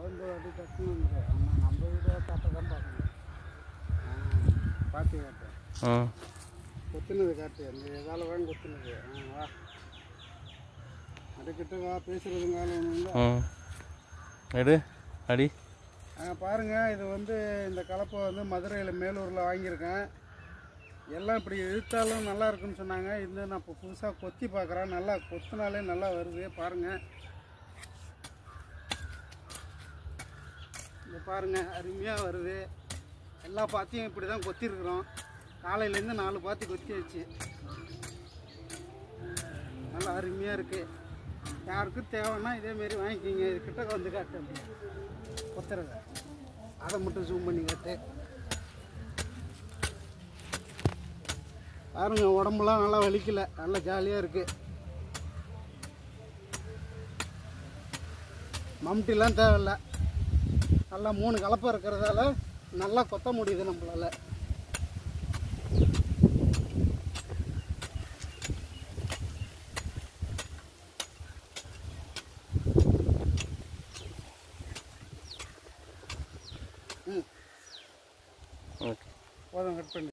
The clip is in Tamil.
வந்து அடி கட்டணும் ஆனால் நம்ம வீடியோ காட்ட தான் பார்க்கணும் ஆ பார்த்து காட்டு ஆ கொத்துனது காட்டு அந்த எதால வாங்க கொத்துனது ஆ வா அதுக்கிட்ட வா பேசுறதுங்கால ஒன்று ஆ எடு அடி ஆ பாருங்க இது வந்து இந்த கலப்பை வந்து மதுரையில் மேலூரில் வாங்கியிருக்கேன் எல்லாம் இப்படி இழுத்தாலும் நல்லா இருக்குன்னு சொன்னாங்க இது நான் இப்போ புதுசாக கொத்தி பார்க்குறேன் நல்லா கொத்துனாலே நல்லா வருது பாருங்க இங்க பாருங்க அருமையாக வருது எல்லா பாத்தியும் இப்படி தான் கொத்திருக்கிறோம் காலையிலேருந்து நாலு பாத்தி கொத்தி வச்சு நல்லா அருமையாக இருக்குது யாருக்கும் தேவைன்னா இதேமாரி வாங்கிக்கிங்க இது கிட்ட வந்து காட்டு அப்படி கொத்துறத அதை மட்டும் ஜூம் பண்ணி காட்டு பாருங்க உடம்புலாம் நல்லா வலிக்கல நல்லா ஜாலியாக இருக்கு மம்டிலாம் தேவையில்ல நல்லா மூணு கலப்பை இருக்கிறதால நல்லா கொத்த முடியுது நம்மளால ம் ஓகே போதும் கட் பண்ணி